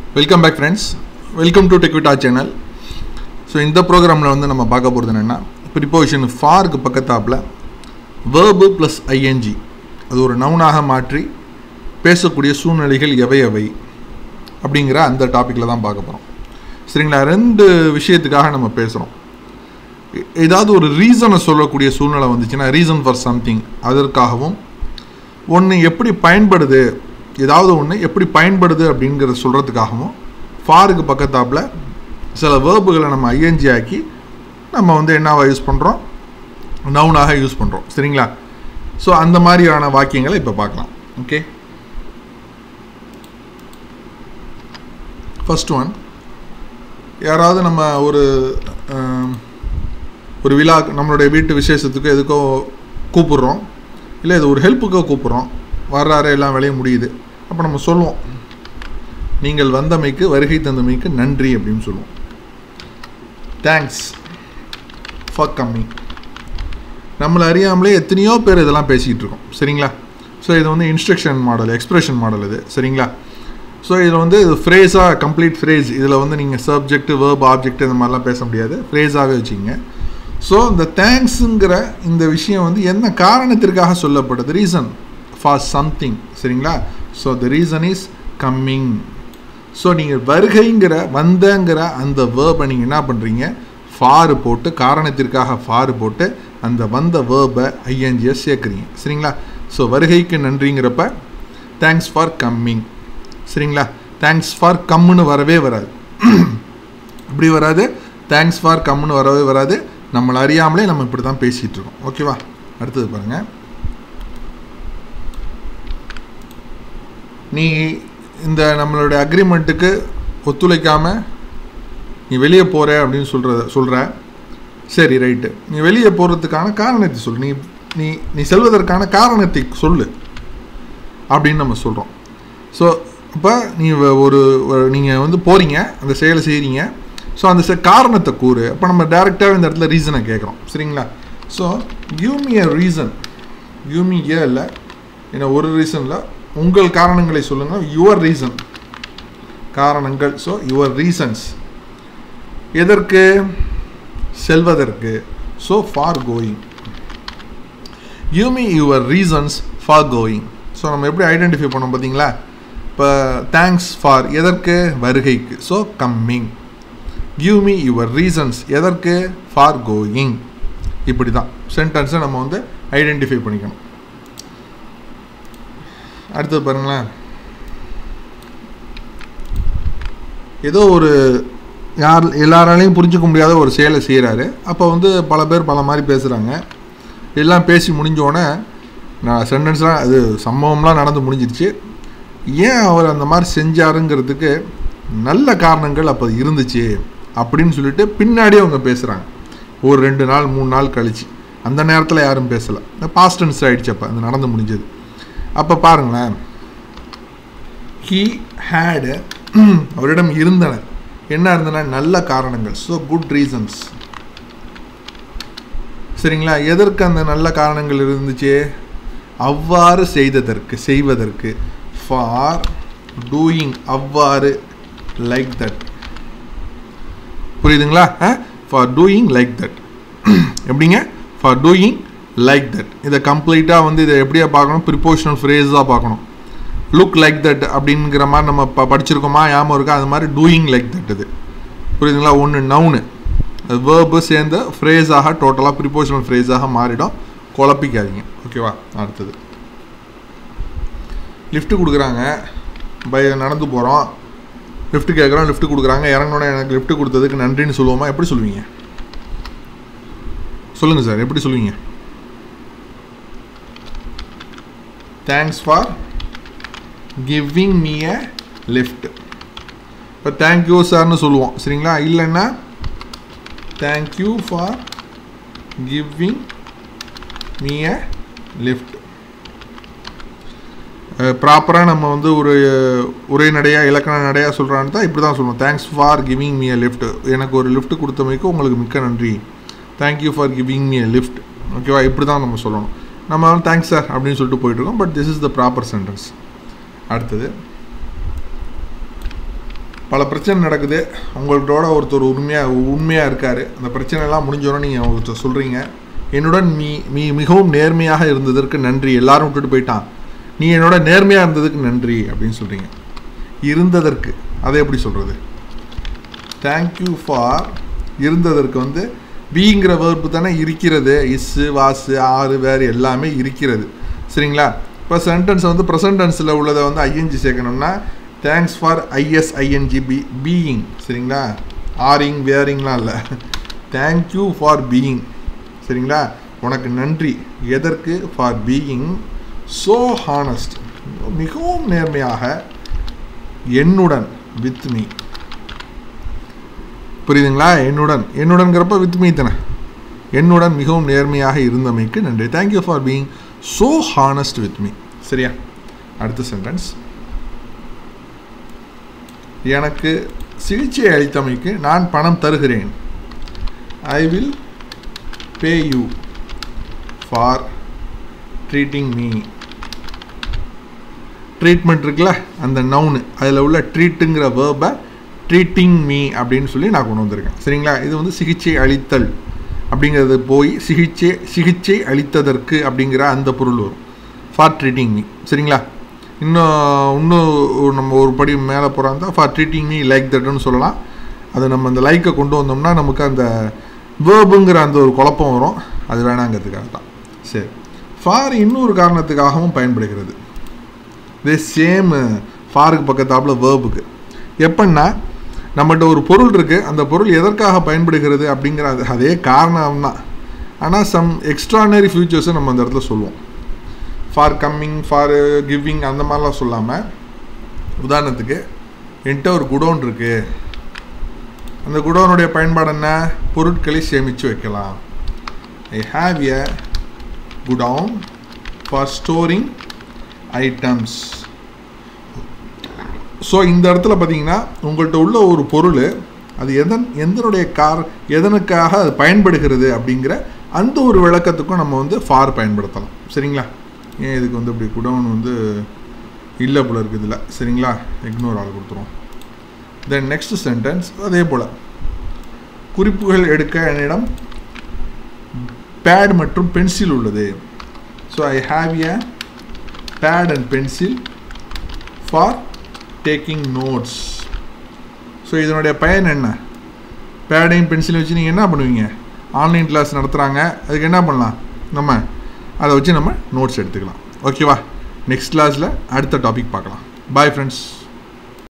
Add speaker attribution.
Speaker 1: welcome back friends welcome to டெக்விட்டா channel so இந்த ப்ரோக்ராமில் வந்து நம்ம பார்க்க போகிறது என்னென்னா ப்ரிப்போசிஷன் ஃபாருக்கு பக்கத்தாப்பில் வேர்பு ப்ளஸ் ஐஎன்ஜி அது ஒரு நவுனாக மாற்றி பேசக்கூடிய சூழ்நிலைகள் எவை எவை அப்படிங்கிற அந்த டாப்பிக்கில் தான் பார்க்க போகிறோம் சரிங்களா ரெண்டு விஷயத்துக்காக நம்ம பேசுகிறோம் ஏதாவது ஒரு ரீசனை சொல்லக்கூடிய சூழ்நிலை வந்துச்சுன்னா ரீசன் ஃபார் சம்திங் அதற்காகவும் ஒன்று எப்படி பயன்படுது ஏதாவது ஒன்று எப்படி பயன்படுது அப்படிங்கிறத சொல்கிறதுக்காகவும் ஃபாருக்கு பக்கத்தாப்பில் சில வேர்புகளை நம்ம ஐஎன்ஜி ஆக்கி நம்ம வந்து என்னவா யூஸ் பண்ணுறோம் நவுனாக யூஸ் பண்ணுறோம் சரிங்களா ஸோ அந்த மாதிரியான வாக்கியங்களை இப்போ பார்க்கலாம் ஓகே ஃபஸ்ட் ஒன் யாராவது நம்ம ஒரு ஆம், ஒரு விழா நம்மளுடைய வீட்டு விசேஷத்துக்கு எதுக்கோ கூப்பிடுறோம் இல்லை இது ஒரு ஹெல்ப்புக்கோ கூப்பிட்றோம் வர்றாரு எல்லாம் வேலையும் முடியுது அப்போ நம்ம சொல்லுவோம் நீங்கள் வந்தமைக்கு வருகை தந்தமைக்கு நன்றி அப்படின்னு சொல்லுவோம் தேங்க்ஸ் ஃபார் கம்மிங் நம்மளை அறியாமலே எத்தனையோ பேர் இதெல்லாம் பேசிக்கிட்டு இருக்கோம் சரிங்களா ஸோ இது வந்து இன்ஸ்ட்ரக்ஷன் மாடல் எக்ஸ்பிரஷன் மாடல் இது சரிங்களா ஸோ இதில் வந்து இது ஃப்ரேஸாக கம்ப்ளீட் ஃப்ரேஸ் இதில் வந்து நீங்கள் சப்ஜெக்ட் வேர்ப் ஆப்ஜெக்ட் இந்த மாதிரிலாம் பேச முடியாது ஃப்ரேஸாகவே வச்சுங்க ஸோ இந்த தேங்க்ஸுங்கிற இந்த விஷயம் வந்து என்ன காரணத்திற்காக சொல்லப்படுது ரீசன் ஃபார் சம்திங் சரிங்களா so the reason is coming so நீங்கள் வருகைங்கிற வந்தங்கிற அந்த வேர்பை நீங்கள் என்ன பண்ணுறீங்க ஃபாரு போட்டு காரணத்திற்காக ஃபாரு போட்டு அந்த வந்த வேர்பை ஐஎன்ஜியை சேர்க்குறீங்க சரிங்களா ஸோ வருகைக்கு நன்றிங்கிறப்ப தேங்க்ஸ் ஃபார் கம்மிங் சரிங்களா தேங்க்ஸ் ஃபார் கம்முன்னு வரவே வராது இப்படி வராது தேங்க்ஸ் ஃபார் கம்முன்னு வரவே வராது நம்மளை அறியாமலே நம்ம இப்படி தான் பேசிகிட்டு இருக்கோம் ஓகேவா அடுத்தது பாருங்கள் நீ இந்த நம்மளுடைய அக்ரிமெண்ட்டுக்கு ஒத்துழைக்காம நீ வெளியே போகிற அப்படின்னு சொல்கிற சொல்கிற சரி ரைட்டு நீ வெளியே போகிறதுக்கான காரணத்தை சொல்லு நீ நீ நீ செல்வதற்கான காரணத்தை சொல்லு அப்படின்னு நம்ம சொல்கிறோம் ஸோ இப்போ நீ வ- ஒரு நீங்கள் வந்து போகிறீங்க அந்த செயலை செய்கிறீங்க ஸோ அந்த செ காரணத்தை கூறு அப்போ நம்ம டேரெக்டாக இந்த இடத்துல ரீசனை கேட்குறோம் சரிங்களா so give me a reason give me a இல்லை ஏன்னா ஒரு ரீசனில் உங்கள் காரணங்களை சொல்லுங்கள் யுவர் ரீசன் காரணங்கள் ஸோ யுவர் ரீசன்ஸ் எதற்கு செல்வதற்கு so for going give me your reasons for going so நம்ம எப்படி ஐடென்டிஃபை பண்ணோம் பார்த்தீங்களா இப்போ தேங்க்ஸ் ஃபார் எதற்கு வருகைக்கு so coming give me your reasons எதற்கு ஃபார் கோயிங் இப்படி தான் சென்டென்ஸை நம்ம வந்து ஐடென்டிஃபை பண்ணிக்கணும் அடுத்தது பாருங்களேன் ஏதோ ஒரு யார் எல்லாராலையும் புரிஞ்சுக்க முடியாத ஒரு செயலை செய்கிறாரு அப்போ வந்து பல பேர் பல மாதிரி பேசுகிறாங்க எல்லாம் பேசி முடிஞ்சோடனே நான் சென்டென்ஸ்லாம் அது சம்பவம்லாம் நடந்து முடிஞ்சிருச்சு ஏன் அவர் அந்த மாதிரி செஞ்சாருங்கிறதுக்கு நல்ல காரணங்கள் அப்போ இருந்துச்சு அப்படின்னு சொல்லிட்டு பின்னாடி அவங்க பேசுகிறாங்க ஒரு ரெண்டு நாள் மூணு நாள் கழிச்சு அந்த நேரத்தில் யாரும் பேசலை பாஸ்ட் டென்ஸ் ஆகிடுச்சு அப்போ அது நடந்து முடிஞ்சது அப்போ பாருங்களேன் ஹீ ஹேடு அவரிடம் இருந்தன என்ன இருந்தன நல்ல காரணங்கள் ஸோ குட் ரீசன்ஸ் சரிங்களா எதற்கு அந்த நல்ல காரணங்கள் இருந்துச்சு அவ்வாறு செய்ததற்கு செய்வதற்கு ஃபார் டூயிங் அவ்வாறு லைக் தட் புரியுதுங்களா ஃபார் டூயிங் லைக் தட் எப்படிங்க ஃபார் டூயிங் லைக் தட் இதை கம்ப்ளீட்டாக வந்து இதை எப்படியா பார்க்கணும் ப்ரிப்போஷனல் ஃப்ரேஸாக பார்க்கணும் லுக் லைக் தட் அப்படிங்கிற மாதிரி நம்ம ப படிச்சிருக்கோமா ஞாபகம் இருக்கா அது மாதிரி டூயிங் லைக் தட் இது புரியுதுங்களா ஒன்று நவுனு அது வேர்பு சேர்ந்த ஃப்ரேஸாக டோட்டலாக ப்ரிப்போஷனல் ஃப்ரேஸாக மாறிடும் குழப்பிக்காதீங்க ஓகேவா அடுத்தது லிஃப்ட் கொடுக்குறாங்க பை நடந்து போகிறோம் லிஃப்ட் கேட்குறோம் லிஃப்ட் கொடுக்குறாங்க இறங்கணுன்னே எனக்கு லிஃப்ட் கொடுத்ததுக்கு நன்றின்னு சொல்லுவோமா எப்படி சொல்லுவீங்க சொல்லுங்கள் சார் எப்படி சொல்லுவீங்க thanks for giving me a lift இப்போ தேங்க்யூ சார்னு சொல்லுவோம் சரிங்களா இல்லைன்னா thank you for giving me a lift ப்ராப்பராக நம்ம வந்து ஒரு உரைநடையாக இலக்கண நடையாக சொல்கிறான்னு தான் இப்படி தான் சொல்லணும் thanks for giving me a lift எனக்கு ஒரு லிஃப்ட் கொடுத்தமைக்கு உங்களுக்கு மிக்க நன்றி thank you for giving me a lift ஓகேவா இப்படி தான் நம்ம சொல்லணும் நம்ம வந்து தேங்க்ஸ் சார் அப்படின்னு சொல்லிட்டு போயிட்டுருக்கோம் but this is the proper sentence அடுத்தது பல பிரச்சனை நடக்குது உங்கள்கிட்ட ஒருத்தர் உண்மையாக உண்மையாக இருக்கார் அந்த பிரச்சனைலாம் முடிஞ்சோடனே நீங்கள் ஒருத்தர் சொல்கிறீங்க என்னுடன் நீ நீ மிகவும் நேர்மையாக இருந்ததற்கு நன்றி எல்லாரும் விட்டுட்டு போயிட்டான் நீ என்னோட நேர்மையாக இருந்ததுக்கு நன்றி அப்படின்னு சொல்கிறீங்க இருந்ததற்கு அதை எப்படி சொல்கிறது தேங்க்யூ ஃபார் இருந்ததற்கு வந்து பீங்கிற வேர்ப்பு தானே இருக்கிறது இஸ்ஸு வாசு ஆறு வேறு எல்லாமே இருக்கிறது சரிங்களா இப்போ சென்டென்ஸ் வந்து ப்ரெசன்ட் டென்ஸில் உள்ளதை வந்து ஐஎன்ஜி சேர்க்கணும்னா தேங்க்ஸ் ஃபார் ஐஎஸ்ஐஎன்ஜி பி பீயிங் சரிங்களா ஆரிங் வேரிங்லாம் இல்லை தேங்க்யூ ஃபார் பீயிங் சரிங்களா உனக்கு நன்றி எதற்கு ஃபார் பீயிங் ஸோ ஹானஸ்ட் மிகவும் நேர்மையாக என்னுடன் வித் மீ புரியுதுங்களா என்னுடன் என்னுடன்கிறப்ப வித் மீ தானே என்னுடன் மிகவும் நேர்மையாக இருந்தமைக்கு நன்றி thank you for being so honest with me சரியா அடுத்த சென்டென்ஸ் எனக்கு சிகிச்சை அளித்தமைக்கு நான் பணம் தருகிறேன் I will pay you for treating me treatment இருக்குல்ல அந்த நவுனு அதில் உள்ள ட்ரீட்டுங்கிற வேர்பை ட்ரீட்டிங் மீ அப்படின்னு சொல்லி நான் கொண்டு வந்திருக்கேன் சரிங்களா இது வந்து சிகிச்சை அளித்தல் அப்படிங்கிறது போய் சிகிச்சை சிகிச்சை அளித்ததற்கு அப்படிங்கிற அந்த பொருள் வரும் ஃபார் ட்ரீட்டிங் மீ சரிங்களா இன்னும் இன்னும் நம்ம ஒரு படி மேலே போகிறாந்தா ஃபார் ட்ரீட்டிங் மீ லைக் தட்னு சொல்லலாம் அதை நம்ம அந்த லைக்கை கொண்டு வந்தோம்னா நமக்கு அந்த வேர்புங்கிற அந்த ஒரு குழப்பம் வரும் அது வேணாங்கிறதுக்காக தான் சரி ஃபார் இன்னொரு காரணத்துக்காகவும் பயன்படுகிறது இதே சேம் ஃபாருக்கு பக்கத்தாப்பில் வேர்புக்கு எப்படின்னா நம்மகிட்ட ஒரு பொருள் இருக்குது அந்த பொருள் எதற்காக பயன்படுகிறது அப்படிங்கிற அது அதே காரணம் தான் ஆனால் சம் எக்ஸ்ட்ரானரி ஃபியூச்சர்ஸை நம்ம அந்த இடத்துல சொல்லுவோம் ஃபார் கம்மிங் ஃபார் கிவிங் அந்த மாதிரிலாம் சொல்லாமல் உதாரணத்துக்கு என்கிட்ட ஒரு குடோன் இருக்குது அந்த குடோனுடைய பயன்பாடு என்ன பொருட்களை சேமித்து வைக்கலாம் I have a godown for storing items so இந்த இடத்துல பார்த்தீங்கன்னா உங்கள்கிட்ட உள்ள ஒரு பொருள் அது எதன் எந்தனுடைய கார் எதனுக்காக அது பயன்படுகிறது அப்படிங்கிற அந்த ஒரு விளக்கத்துக்கும் நம்ம வந்து ஃபார் பயன்படுத்தலாம் சரிங்களா ஏன் இதுக்கு வந்து இப்படி குடவுன் வந்து இல்லை போல இருக்குது இதில் சரிங்களா இக்னோர் ஆள் கொடுத்துருவோம் தென் நெக்ஸ்ட் சென்டென்ஸ் அதே போல் குறிப்புகள் எடுக்க என்னிடம் பேட் மற்றும் பென்சில் உள்ளது so I have a pad and pencil for taking notes so இதனுடைய பயன் என்ன பேடையும் பென்சிலையும் வச்சு நீங்கள் என்ன பண்ணுவீங்க ஆன்லைன் கிளாஸ் நடத்துகிறாங்க அதுக்கு என்ன பண்ணலாம் நம்ம அதை வச்சு நம்ம நோட்ஸ் எடுத்துக்கலாம் ஓகேவா நெக்ஸ்ட் கிளாஸில் அடுத்த டாபிக் பார்க்கலாம் பாய் ஃப்ரெண்ட்ஸ்